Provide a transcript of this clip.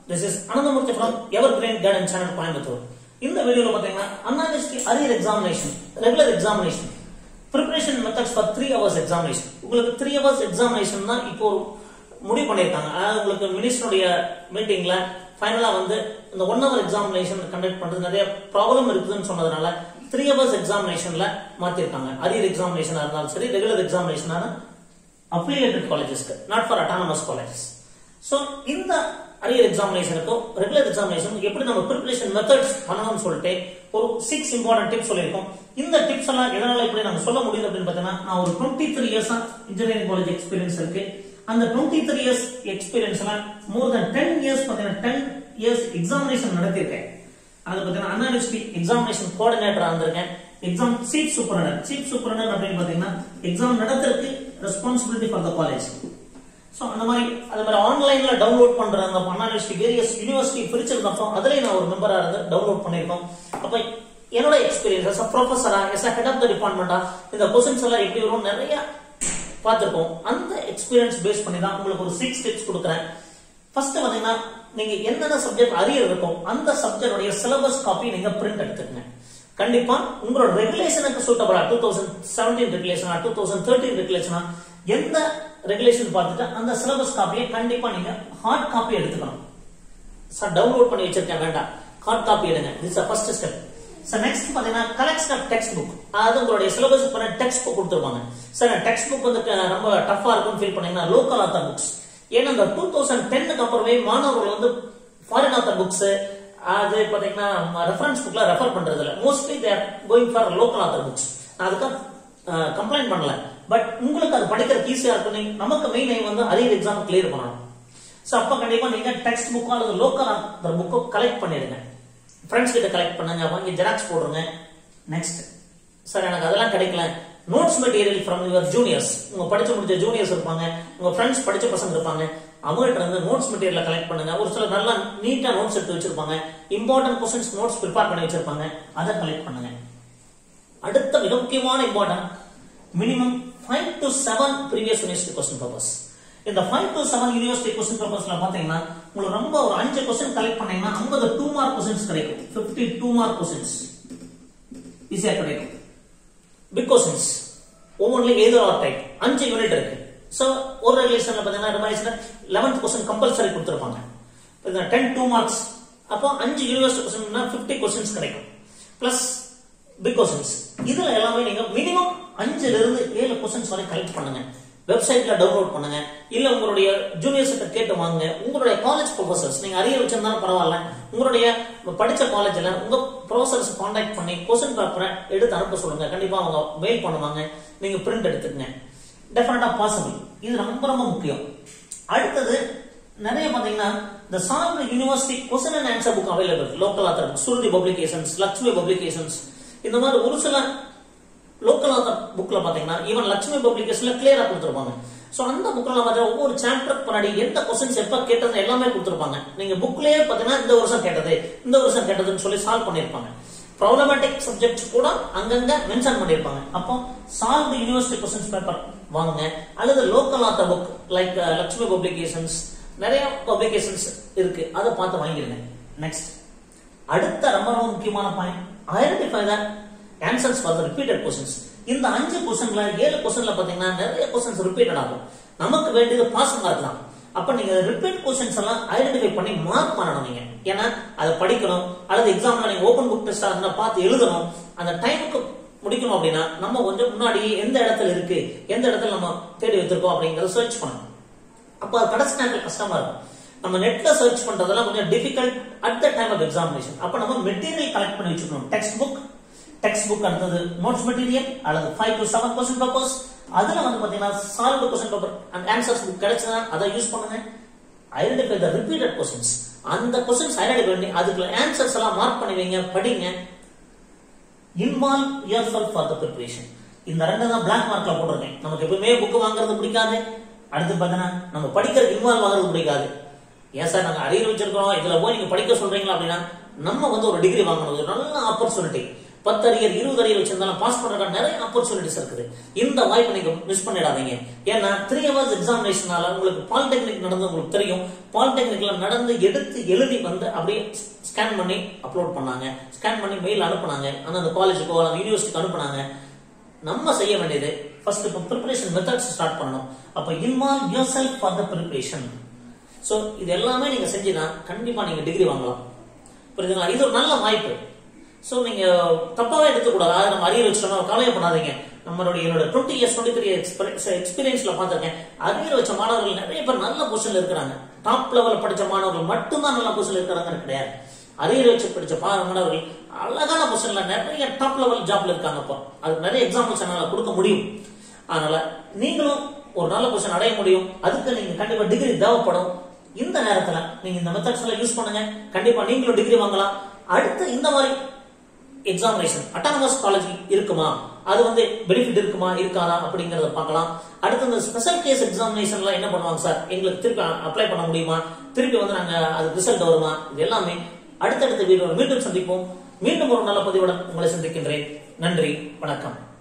this is Ananthamurthy from evergreen guidance channel Coimbatore இந்த வீடியோல பாத்தீங்கன்னா அன்ஆர்எஸ்டி arrear examination regular examination preparation methods for three hours examination உங்களுக்கு three hours examination தான் இப்போ ஒரு முடிவு பண்ணியிருக்காங்க அதாவது உங்களுக்கு மினிஸ்டருடைய மீட்டிங்ல ஃபைனலா வந்து இந்த ஒன் ஹவர் எக்ஸாமினேஷன் கண்டக்ட் பண்றது நிறைய ப்ராப்ளம் இருக்குதுன்னு சொன்னதுனால த்ரீ ஹவர்ஸ் எக்ஸாமினேஷன்ல மாத்திருக்காங்க அரியர் எக்ஸாமினேஷனா இருந்தாலும் சரி ரெகுலர் எக்ஸாமினேஷனான அப்ளிகேட்டட் காலேஜஸ்க்கு not for autonomous colleges so இந்த அரியர் எக்ஸாமினேஷனுக்கும் ரெகுலர் எக்ஸாமினேஷனுக்கும் எப்படி நம்ம ப்ரிப்பரேஷன் மெத்தட்ஸ் பண்ணணும்னு சொல்லிட்டு ஒரு சிக்ஸ் இம்பார்ட்டன்ட் டிப்ஸ் சொல்லியிருக்கோம் இந்த டிப்ஸ் எல்லாம் எதனால இப்படி நம்ம சொல்ல முடியுது அப்படின்னு பார்த்தீங்கன்னா நான் ஒரு டுவெண்ட்டி த்ரீ இயர்ஸா இன்ஜினியரிங் காலேஜ் எக்ஸ்பீரியன்ஸ் இருக்கு அந்த டுவெண்ட்டி த்ரீ இயர்ஸ் எக்ஸ்பீரியன்ஸ்ல மோர் தென் டென் இயர்ஸ் பார்த்தீங்கன்னா டென் இயர்ஸ் எக்ஸாமினேஷன் நடத்தியிருக்கேன் அது பார்த்தீங்கன்னா அண்ணா யூனிவர்சிட்டி எக்ஸாமினேஷன் கோஆர்டினேட்டரா இருந்திருக்கேன் exam chief superintendent chief superintendent அப்படின்னு பாத்தீங்கன்னா எக்ஸாம் நடத்துறதுக்கு responsibility for the college so அந்த மாதிரி அது மாதிரி ஆன்லைன்ல டவுன்லோட் பண்ற அந்த அண்ணா யூனிவர்சிட்டி வேரியஸ் யூனிவர்சிட்டி பிரிச்சிருந்தப்போ அதுலயே நான் ஒரு மெம்பரா இருந்து டவுன்லோட் பண்ணிருக்கோம் அப்ப என்னோட experience S ப்ரொஃபஸரா yes head of the டிபார்ட்மெண்டா இந்த கொஸ்டின்ஸ் எல்லாம் எப்படி வரும் நிறைய பார்த்திருக்கோம் அந்த எக்ஸ்பீரியன்ஸ் பேஸ் பண்ணி தான் உங்களுக்கு ஒரு சிக்ஸ் டிப்ஸ் கொடுக்குறேன் ஃபர்ஸ்ட் பாத்தீங்கன்னா நீங்க என்னென்ன சப்ஜெக்ட் அரியர் இருக்கும் அந்த சப்ஜெக்டோடைய சிலபஸ் காப்பி நீங்க பிரிண்ட் எடுத்துக்கங்க கண்டிப்பா உங்களோட ரெகுலேஷனுக்கு சூட்டபிளா டூ தௌசண்ட் செவன்டீன் ரெகுலேஷனா டூ தௌசண்ட் தேர்ட்டீன் ரெகுலேஷனா எந்த ரெகுலேஷன் பார்த்துட்டு அந்த சிலபஸ் காப்பியை கண்டிப்பா நீங்க ஹார்ட் காப்பி எடுத்துக்கணும் சார் டவுன்லோட் பண்ணி வச்சிருக்கேன் வேண்டாம் ஹார்ட் காப்பி எடுங்க this first step sir next பாத்தீங்கன்னா கலெக்ஷன் ஆஃப் டெக்ஸ்ட் புக் அதாவது உங்களுடைய சிலபஸ் பண்ண டெக்ஸ்ட் புக் கொடுத்துருவாங்க சார் டெக்ஸ்ட் புக் வந்து க- ரொம்ப டஃபா இருக்கும்னு ஃபீல் பண்ணீங்கன்னா லோக்கல் ஆத்தர் புக்ஸ் ஏன்னா இந்த டூ தௌசண்ட் டென்னுக்கு அப்புறமே மாணவர்கள் வந்து ஃபாரின் ஆத்தர் புக்ஸ் அது பாத்தீங்கன்னா ரெஃபரன்ஸ் புக்ல ரெஃபர் பண்றது இல்ல mostly there going for local author books நான் அதுக்காக கம்ப்ளைண்ட் பண்ணல பட் உங்களுக்கு அது படிக்கிறதுக்கு ஈஸியா இருக்கும் நமக்கு மெயின் எய்ம் வந்து அரியர் எக்ஸாம் கிளியர் பண்ணணும் சோ அப்ப கண்டிப்பா நீங்க டெக்ஸ்ட் புக்கோ அல்லது லோக்கல் ஆத்தர் புக்கோ கலெக்ட் பண்ணிடுங்க ஃப்ரெண்ட்ஸ் கிட்ட கலெக்ட் பண்ணுங்க வாங்கி ஜெராக்ஸ் போடுங்க நெக்ஸ்ட் சார் எனக்கு அதெல்லாம் கிடைக்கல notes material from your juniors உங்க படிச்சு முடிச்ச ஜூனியர்ஸ் இருப்பாங்க உங்க ஃப்ரெண்ட்ஸ் படிச்ச பசங்க இருப்பாங்க அவங்ககிட்ட இருந்து நோட்ஸ் மெட்டீரியல் கலெக்ட் பண்ணுங்க ஒரு சில நல்லா நீட்டா நோட்ஸ் எடுத்து வச்சிருப்பாங்க இம்பார்ட்டன்ட் கொஸ்டின்ஸ் நோட்ஸ் ப்ரிப்பேர் பண்ணி வச்சிருப்பாங்க அதை கலெக்ட் பண்ணுங்க அடுத்த மிக முக்கியமான important minimum five to seven previous university question papers இந்த five to seven university question பேப்பர்ஸ்ல பாத்தீங்கன்னா உங்களுக்கு ரொம்ப ஒரு அஞ்சு கொஸ்டின் கலெக்ட் பண்ணீங்கன்னா ஐம்பது டூ மார்க் கொஸ்டின்ஸ் கிடைக்கும் பிப்டி டூ மார்க் கொஸ்டின்ஸ் ஈஸியா கிடைக்கும் பிக் கொஸ்டின்ஸ் ஒவ்வொன்றிலும் ஏதோ ஒரு டைப் அஞ்சு யூனிட் இருக்கு சோ ஒரு ரெகுலேஷன்ல பாத்தீங்கன்னா ரிமைஸ்ல லெவன்த் கொஸ்டின் கம்பல்சரி கொடுத்துருப்பாங்க டென் டூ மார்க்ஸ் அப்போ அஞ்சு யூனிவர்சிட்டி கொஸ்டின்னா பிப்டி கொஸ்டின்ஸ் கிடைக்கும் பிளஸ் பிக் கொஸ்டின்ஸ் இதுல எல்லாமே நீங்க மினிமம் அஞ்சுல இருந்து ஏழு கொஸ்டின்ஸ் வரை கலெக்ட் பண்ணுங்க வெப்சைட்ல டவுன்லோட் பண்ணுங்க இல்ல உங்களுடைய ஜூனியர்ஸ் கிட்ட கேட்டு வாங்க உங்களுடைய காலேஜ் ப்ரொஃபசர்ஸ் நீங்க அரியர் வச்சிருந்தாலும் பரவாயில்ல உங்களுடைய படிச்ச காலேஜ்ல உங்க ப்ரொஃபசர்ஸ் காண்டாக்ட் பண்ணி கொஸ்டின் பேப்பரை எடுத்து அனுப்ப சொல்லுங்க கண்டிப்பா அவங்க மெயில் பண்ணுவாங்க நீங்க பிரிண்ட் எடுத்துக்கங்க டெஃபினட்டா பாசிபிள் இது ரொம்ப ரொம்ப முக்கியம் அடுத்தது நிறைய பாத்தீங்கன்னா இந்த solve university question and answer book available local author Shruti publications Lakshmi publications இந்த மாதிரி ஒரு சில லோக்கல் ஆத்தர் புக்ல பாத்தீங்கன்னா ஈவன் லட்சுமி பப்ளிகேஷன்ல கிளியரா கொடுத்துருப்பாங்க சோ அந்த புக்ல பார்த்தா ஒவ்வொரு சாப்டர் பின்னாடி எந்த கொஸ்டின்ஸ் எப்ப கேட்டது எல்லாமே கொடுத்துருப்பாங்க நீங்க புக்லயே பாத்தீங்கன்னா இந்த வருஷம் கேட்டது இந்த வருஷம் கேட்டதுன்னு சொல்லி சால்வ் பண்ணிருப்பாங்க ப்ராப்ளமேட்டிக் சப்ஜெக்ட்ஸ் கூட அங்கங்க மென்ஷன் பண்ணிருப்பாங்க அப்போ சால்வ் யூனிவர்சிட்டி கொஸ்டின்ஸ் பேப்பர் வாங்குங்க அல்லது local author book like Lakshmi publications நிறைய பப்ளிகேஷன்ஸ் இருக்கு அதை பார்த்து வாங்கிருங்க நெக்ஸ்ட் அடுத்த ரொம்ப ரொம்ப முக்கியமான point identify the answers for the repeated questions இந்த அஞ்சு கொஸ்டின்ல ஏழு கொஸ்டின்ல பாத்தீங்கன்னா நிறைய கொஸ்டின்ஸ் ரிப்பீட்டட் ஆகும் நமக்கு வேண்டியது பாஸ் மார்க் தான் அப்ப நீங்க ரிப்பீட் கொஸ்டின்ஸ் எல்லாம் ஐடென்டிஃபை பண்ணி மார்க் பண்ணணும் நீங்க ஏன்னா அதை படிக்கணும் அல்லது எக்ஸாம்ல நீங்க ஓபன் புக் டெஸ்டா இருந்தா பார்த்து எழுதணும் அந்த டைமுக்கு முடிக்கணும் அப்படின்னா நம்ம கொஞ்சம் முன்னாடி எந்த இடத்துல இருக்கு எந்த இடத்துல நம்ம தேடி வச்சிருக்கோம் அப்படிங்கறத சர்ச் பண்ணணும் அப்ப அது கடைசி நேரத்தில் கஷ்டமா இருக்கும் நம்ம நெட்ல சர்ச் பண்றதெல்லாம் கொஞ்சம் difficult at the time of examination அப்ப நம்ம மெட்டீரியல் கலெக்ட் பண்ணி வச்சுக்கணும் டெக்ஸ்ட் புக் டெக்ஸ்ட் புக் அடுத்தது நோட்ஸ் மெட்டீரியல் அல்லது five to seven question papers அதுல வந்து பாத்தீங்கன்னா solve question paper and answers book கிடைச்சதா அதை யூஸ் பண்ணுங்க ஐடென்டிஃபை த ரிப்பீட்டட் கொஸ்டின்ஸ் அந்த கொஸ்டின்ஸ் ஐடென்டிஃபை பண்ணி அதுக்குள்ள ஆன்சர்ஸ் எல்லாம் மார்க் பண்ணி வைங்க படிங்க involve yourself for the preparation இந்த ரெண்டு தான் பிளாக் மார்க்ல போட்டிருக்கேன் நமக்கு எப்பவுமே புக் வாங்குறது பிடிக்காது அடுத்து பார்த்தீங்கன்னா நம்ம படிக்கிறதுக்கு இன்வால்வ் ஆகிறது பிடிக்காது ஏன் சார் நாங்க அரியர் வச்சிருக்கோம் இதுல போய் நீங்க படிக்க சொல்றீங்களா அப்படின்னா நம்ம வந்து ஒரு டிகிரி வாங்கணும் ஒரு நல்ல ஆப்பர்ச்சுனிட்டி பத்து அரியர் இருபது அரியர் வச்சிருந்தாலும் பாஸ் பண்றதுக்கு நிறைய ஆப்பர்ச்சுனிட்டிஸ் இருக்குது இந்த வாய்ப்பை நீங்க மிஸ் பண்ணிடாதீங்க ஏன்னா த்ரீ ஹவர்ஸ் எக்ஸாமினேஷனால உங்களுக்கு பாலிடெக்னிக் நடந்து உங்களுக்கு தெரியும் பாலிடெக்னிக்ல நடந்து எடுத்து எழுதி வந்து அப்படியே ஸ்கேன் பண்ணி அப்லோட் பண்ணாங்க ஸ்கேன் பண்ணி மெயில் அனுப்புனாங்க ஆனா அந்த காலேஜுக்கோ அந்த யூனிவர்சிட்டிக்கு அனுப்புனாங்க நம்ம செய்ய வேண்டியது ஃபர்ஸ்ட் இப்போ ப்ரிப்பரேஷன் மெத்தட்ஸ் ஸ்டார்ட் பண்ணணும் அப்ப involve yourself for the preparation so இது எல்லாமே நீங்க செஞ்சீங்கன்னா கண்டிப்பா நீங்க டிகிரி வாங்கலாம் புரியுதுங்களா இது ஒரு நல்ல வாய்ப்பு ஸோ நீங்க தப்பாவே எடுத்துக்கூடாது அதாவது நம்ம அரியர் வச்சிட்டோம் கவலையை பண்ணாதீங்க நம்மளுடைய என்னோட டுவெண்ட்டி இயர்ஸ் டுவெண்ட்டி த்ரீ எக்ஸ்பீரியன்ஸ்ல பார்த்திருக்கேன் அரியர் வச்ச மாணவர்கள் நிறைய பேர் நல்ல பொசிஷன்ல இருக்கிறாங்க டாப் லெவல் படிச்ச மாணவர்கள் மட்டும்தான் நல்ல பொசிஷன்ல இருக்கிறாங்க கிடையாது அரியர் வச்சு படிச்ச பா- மாணவர்கள் அழகான பொசிஷன்ல நிறைய டாப் லெவல் ஜாப்ல இருக்காங்க இப்போ அதுக்கு நிறைய எக்ஸாம்பிள்ஸ் என்னால கொடுக்க முடியும் அதனால நீங்களும் ஒரு நல்ல பொசிஷன் அடைய முடியும் அதுக்கு நீங்க கண்டிப்பா டிகிரி தேவைப்படும் இந்த நேரத்துல நீங்க இந்த மெத்தட்ஸ் எல்லாம் யூஸ் பண்ணுங்க கண்டிப்பா நீங்களும் டிகிரி வாங்கலாம் அடுத்து இந்த மாதிரி எக்ஸாமினேஷன் அட்டானமஸ் காலேஜ் இருக்குமா அது வந்து பெனிஃபிட் இருக்குமா இருக்காதா அப்படிங்கறத பார்க்கலாம் அடுத்து இந்த ஸ்பெஷல் கேஸ் எக்ஸாமினேஷன்ல என்ன பண்ணுவாங்க சார் எங்களுக்கு திருப்பி அப்ளை பண்ண முடியுமா திருப்பி வந்து நாங்க அது ரிசல்ட் வருமா இது எல்லாமே அடுத்தடுத்த வீடியோ மீண்டும் சந்திப்போம் மீண்டும் ஒரு நல்ல பதிவுடன் உங்களை சந்திக்கின்றேன் நன்றி வணக்கம்